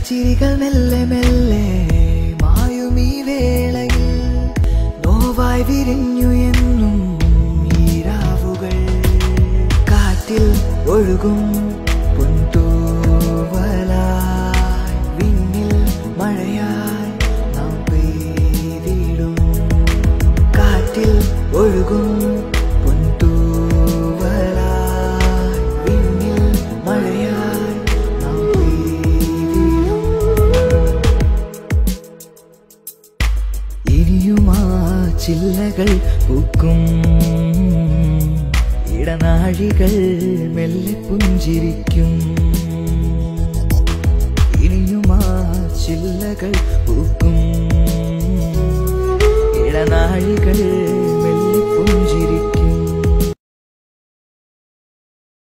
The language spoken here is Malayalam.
കളിച്ചിരികൾ മെല്ലെ മെല്ലെ മായുമീ വേളയിൽ നോവായി വിരിഞ്ഞു എന്നും ഈരാവുകൾ കാറ്റിൽ ഒഴുകും പൊൻതൂവലായി വിണ്ണിൽ മഴയായി നാം പെയ്തിടും കാറ്റിൽ ഒഴുകും പൊൻതൂവലായി വിണ്ണിൽ മഴയായി നാം പെയ്തിടും ഇനിയുമാ ചില്ലകൾ പൂക്കും ഇടനാഴികൾ മെല്ലെ പുഞ്ചിരിക്കും ഇനിയുമാ ചില്ലകൾ പൂക്കും ഇടനാഴികൾ